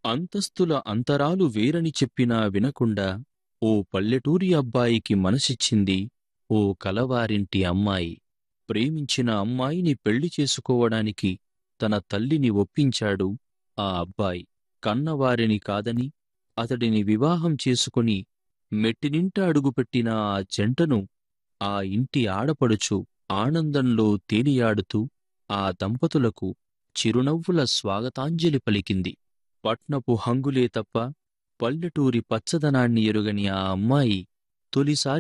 అంతస్తుల అంతరాలు వేరని చెప్పినా వినకుండా ఓ పల్లెటూరి అబ్బాయికి మనసిచ్చింది ఓ కలవారింటి అమ్మాయి ప్రేమించిన అమ్మాయిని పెళ్లి చేసుకోవడానికి తన తల్లిని ఒప్పించాడు ఆ అబ్బాయి కన్నవారిని కాదని అతడిని వివాహం చేసుకుని మెట్టినింట అడుగుపెట్టిన ఆ జంటను ఆ ఇంటి ఆడపడుచు ఆనందంలో తేలియాడుతూ ఆ దంపతులకు చిరునవ్వుల స్వాగతాంజలి పలికింది పట్నపు హంగులే తప్ప పల్లెటూరి పచ్చదనాన్ని ఎరుగని ఆ అమ్మాయి తొలిసారి